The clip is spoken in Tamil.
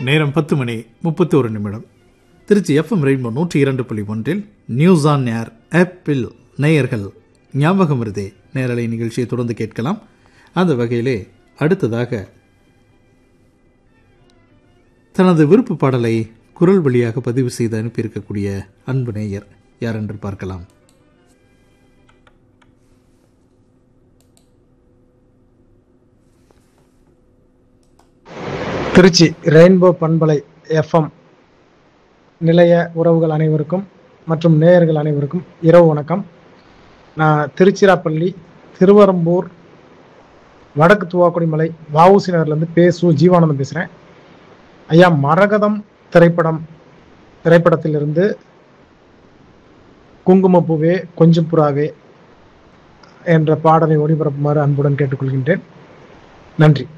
நேரம் பத்து மணி முப்பத்தி ஒரு நிமிடம் திருச்சி எஃப்எம் ரெயின்போ நூற்றி இரண்டு புள்ளி ஒன்றில் நியூஸ் ஆன் ஏர் ஆப்பிள் நேயர்கள் ஞாபகம் இருதே நேரலை நிகழ்ச்சியை தொடர்ந்து கேட்கலாம் அந்த வகையிலே அடுத்ததாக தனது விருப்ப பாடலை குரல் வழியாக பதிவு செய்து அனுப்பியிருக்கக்கூடிய அன்பு நேயர் யார் என்று பார்க்கலாம் திருச்சி ரெயின்போ பண்பலை எஃப்எம் நிலைய உறவுகள் அனைவருக்கும் மற்றும் நேயர்கள் அனைவருக்கும் இரவு வணக்கம் நான் திருச்சிராப்பள்ளி திருவரம்பூர் வடக்கு துவாக்குடிமலை வஉசி நகர்லேருந்து பேசு ஜீவானந்தம் பேசுகிறேன் ஐயா மரகதம் திரைப்படம் திரைப்படத்திலிருந்து குங்குமப்பூவே கொஞ்சம் புறாவே என்ற பாடலை ஒளிபரப்புமாறு அன்புடன் கேட்டுக்கொள்கின்றேன் நன்றி